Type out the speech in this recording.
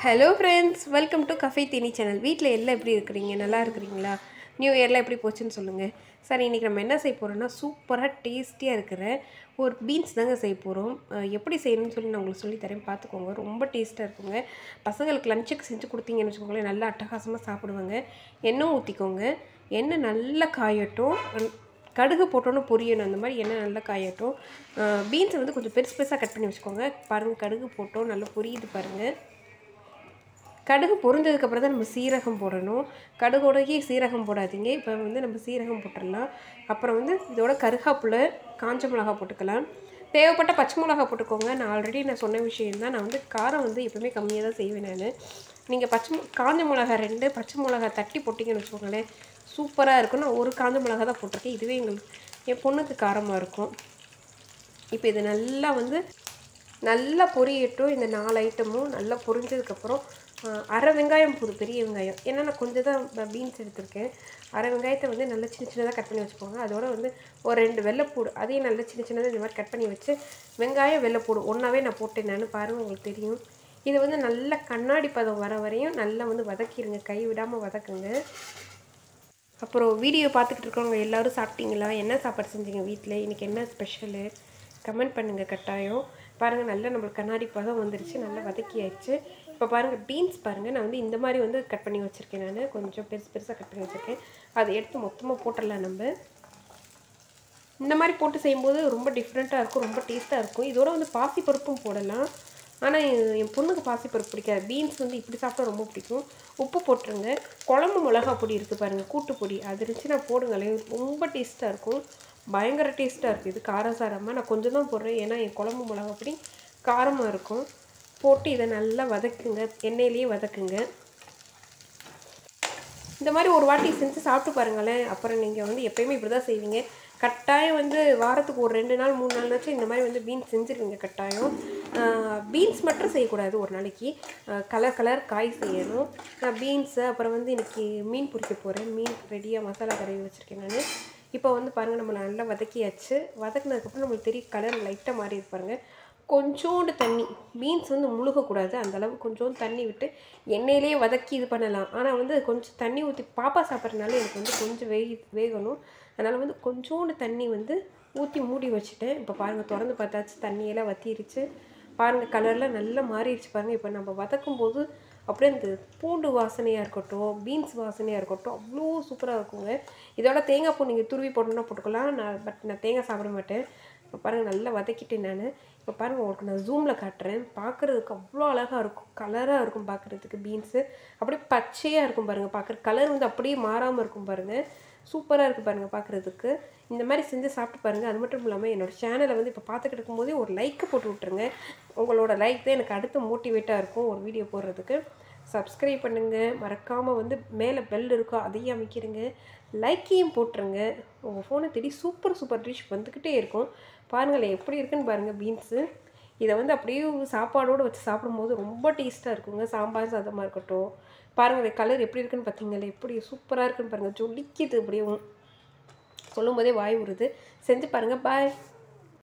hello friends welcome to cafe Theeni channel வீட்டில் எல்லாம் எப்படி இருக்கிறீங்க நல்லா இருக்கிறீங்களா நியூ இயர்லாம் எப்படி போச்சுன்னு சொல்லுங்கள் சரி இன்றைக்கி நம்ம என்ன செய்ய போகிறோம்னா சூப்பராக டேஸ்டியாக இருக்கிற ஒரு பீன்ஸ் தாங்க செய்ய போகிறோம் எப்படி செய்யணும்னு சொல்லி நான் உங்களுக்கு சொல்லி தரேன் பார்த்துக்கோங்க ரொம்ப டேஸ்ட்டாக இருக்குங்க பசங்களுக்கு லஞ்சுக்கு செஞ்சு கொடுத்தீங்கன்னு வச்சுக்கோங்களேன் நல்லா அட்டகாசமாக சாப்பிடுவாங்க எண்ணெய் ஊற்றிக்கோங்க எண்ணெய் நல்லா காயட்டும் அன்- கடுகு போட்டோன்னு பொரியணும் அந்த மாதிரி எண்ணெய் நல்லா காயட்டும் பீன்ஸை வந்து கொஞ்சம் பெருசு பெருசாக கட் பண்ணி வச்சுக்கோங்க பாருங்கள் கடுகு போட்டோம் நல்லா பொரியுது பாருங்கள் கடுகு பொரிஞ்சதுக்கப்புறம் தான் நம்ம சீரகம் போடணும் கடுகோடயே சீரகம் போடாதீங்க இப்போ வந்து நம்ம சீரகம் போட்டுடலாம் அப்புறம் வந்து இதோட கருகாப்புல காஞ்ச மிளகா போட்டுக்கலாம் தேவைப்பட்ட பச்சை மிளகா போட்டுக்கோங்க நான் ஆல்ரெடி நான் சொன்ன விஷயம் தான் நான் வந்து காரம் வந்து எப்பவுமே கம்மியாக தான் செய்வேன் நான் நீங்கள் பச்சை மி- காஞ்ச மிளகா ரெண்டு பச்சை மிளகா தட்டி போட்டிங்கன்னு வச்சுக்கோங்களேன் சூப்பராக இருக்கும் நான் ஒரு காஞ்ச மிளகா தான் போட்டிருக்கேன் இதுவே எங்களுக்கு என் பொண்ணுக்கு காரமாக இருக்கும் இப்போ இது நல்லா வந்து நல்லா பொரியட்டும் இந்த நாலு ஐட்டமும் நல்லா பொரிஞ்சதுக்கப்புறம் ஆஹ், அரை வெங்காயம் போதும் பெரிய வெங்காயம் ஏன்னா நான் கொஞ்சம் தான் பீன்ஸ் எடுத்திருக்கேன் அரை வெங்காயத்தை வந்து நல்லா சின்ன சின்னதாக கட் பண்ணி வச்சுக்கோங்க அதோட வந்து ஒரு ரெண்டு வெள்ளைப்பூடு அதையும் நல்லா சின்ன சின்னதாக இந்த மாதிரி கட் பண்ணி வச்சு வெங்காயம் வெள்ளைப்பூடு ஒன்றாவே நான் போட்டேன் நான் பாருங்கள் உங்களுக்கு தெரியும் இது வந்து நல்லா கண்ணாடி பதம் வர வரையும் நல்லா வந்து வதக்கிடுங்க கை விடாமல் வதக்குங்க அப்புறம் வீடியோ பார்த்துக்கிட்டு இருக்கவங்க எல்லாரும் சாப்பிட்டீங்களா என்ன சாப்பாடு செஞ்சீங்க வீட்டில் இன்றைக்கி என்ன ஸ்பெஷலு கமெண்ட் பண்ணுங்கள் கட்டாயம் பாருங்கள் நல்லா நம்மளுக்கு கண்ணாடி பதம் வந்துருச்சு நல்லா வதக்கியாச்சு இப்போ பாருங்கள் பீன்ஸ் பாருங்கள் நான் வந்து இந்த மாதிரி வந்து கட் பண்ணி வச்சுருக்கேன் நான் கொஞ்சம் பெருசு பெருசாக கட் பண்ணி வச்சுருக்கேன் அதை எடுத்து மொத்தமாக போட்டுடலாம் நம்ம இந்த மாதிரி போட்டு செய்யும்போது ரொம்ப டிஃப்ரெண்ட்டாக இருக்கும் ரொம்ப டேஸ்ட்டாக இருக்கும் இதோட வந்து பாசிப்பருப்பும் போடலாம் ஆனால் என் பொண்ணுக்கு பாசிப்பருப்பு பிடிக்காது பீன்ஸ் வந்து இப்படி சாப்பிட்டா ரொம்ப பிடிக்கும் உப்பு போட்டுருங்க குழம்பு மிளகா பொடி இருக்குது பாருங்கள் கூட்டு பொடி அது இருந்துச்சுன்னா போடுங்களேன் ரொம்ப டேஸ்ட்டாக இருக்கும் பயங்கர டேஸ்ட்டாக இருக்குது இது காரசாரமாக நான் கொஞ்சம் தான் போடுறேன் ஏன்னா என் குழம்பு மிளகா பொடி காரமாக இருக்கும் போட்டு இதை நல்லா வதக்குங்க எண்ணெயிலேயே வதக்குங்க இந்த மாதிரி ஒரு வாட்டி செஞ்சு சாப்பிட்டு பாருங்களேன் அப்புறம் நீங்கள் வந்து எப்பயுமே இப்படி தான் செய்வீங்க கட்டாயம் வந்து வாரத்துக்கு ஒரு ரெண்டு நாள் மூணு நாள்னாச்சும் இந்த மாதிரி வந்து பீன்ஸ் செஞ்சுருவீங்க கட்டாயம் பீன்ஸ் மட்டும் செய்யக்கூடாது ஒரு நாளைக்கு கலர் கலர் காய் செய்யணும் நான் பீன்ஸு அப்புறம் வந்து இன்னைக்கு மீன் பொரிக்க போகிறேன் மீன் ரெடியாக மசாலா கரைவி வச்சுருக்கேன் நான் இப்போ வந்து பாருங்கள் நம்ம நல்லா வதக்கியாச்சு வதக்குனதுக்கப்புறம் நம்மளுக்கு தெரியும் கலர் லைட்டாக மாறி பாருங்க கொஞ்சோண்டு தண்ணி பீன்ஸ் வந்து முழுகக்கூடாது அந்த அளவு கொஞ்சோண்டு தண்ணி விட்டு எண்ணெயிலேயே வதக்கி இது பண்ணலாம் ஆனால் வந்து கொஞ்சம் தண்ணி ஊற்றி பாப்பா சாப்பிட்றதுனால எனக்கு வந்து கொஞ்சம் வேகி வேகணும் அதனால் வந்து கொஞ்சோண்டு தண்ணி வந்து ஊற்றி மூடி வச்சுட்டேன் இப்போ பாருங்கள் திறந்து பார்த்தாச்சு தண்ணியெல்லாம் வத்திருச்சு பாருங்கள் கலர்லாம் நல்லா மாறிடுச்சு பாருங்கள் இப்போ நம்ம வதக்கும் போது அப்படியே அந்த பூண்டு வாசனையாக இருக்கட்டும் பீன்ஸ் வாசனையாக இருக்கட்டும் அவ்வளோ சூப்பராக இருக்குங்க இதோட தேங்காய் பூ நீங்கள் துருவி போடணும்னா போட்டுக்கலாம் நான் பட் நான் தேங்காய் சாப்பிட மாட்டேன் இப்போ பாருங்கள் நல்லா வதக்கிட்டேன் நான் இப்போ பாருங்கள் உங்களுக்கு நான் ஜூமில் காட்டுறேன் பார்க்குறதுக்கு அவ்வளோ அழகாக இருக்கும் கலராக இருக்கும் பார்க்குறதுக்கு பீன்ஸு அப்படியே பச்சையாக இருக்கும் பாருங்கள் பார்க்குற கலர் வந்து அப்படியே மாறாமல் இருக்கும் பாருங்கள் சூப்பராக இருக்குது பாருங்கள் பார்க்குறதுக்கு இந்த மாதிரி செஞ்சு சாப்பிட்டு பாருங்கள் அது மட்டும் இல்லாமல் என்னோடய சேனலை வந்து இப்போ பார்த்துக்கிட்டு இருக்கும்போதே ஒரு லைக்கு போட்டு விட்ருங்க உங்களோட லைக் தான் எனக்கு அடுத்து மோட்டிவேட்டாக இருக்கும் ஒரு வீடியோ போடுறதுக்கு சப்ஸ்கிரைப் பண்ணுங்கள் மறக்காமல் வந்து மேலே பெல் இருக்கோ அதையும் அமைக்கிறங்க லைக்கையும் போட்டுருங்க உங்கள் ஃபோனை தேடி சூப்பர் சூப்பர் டிஷ் வந்துக்கிட்டே இருக்கும் பாருங்களேன் எப்படி இருக்குன்னு பாருங்கள் பீன்ஸு இதை வந்து அப்படியே சாப்பாடோடு வச்சு சாப்பிடும்போது ரொம்ப டேஸ்ட்டாக இருக்குங்க சாம்பார் சாதமாக இருக்கட்டும் பாருங்கள் கலர் எப்படி இருக்குன்னு பார்த்தீங்களே எப்படி சூப்பராக இருக்குன்னு பாருங்கள் ஜொலிக்குது அப்படியே சொல்லும் போதே வாய் உருது செஞ்சு பாருங்கள் பாய்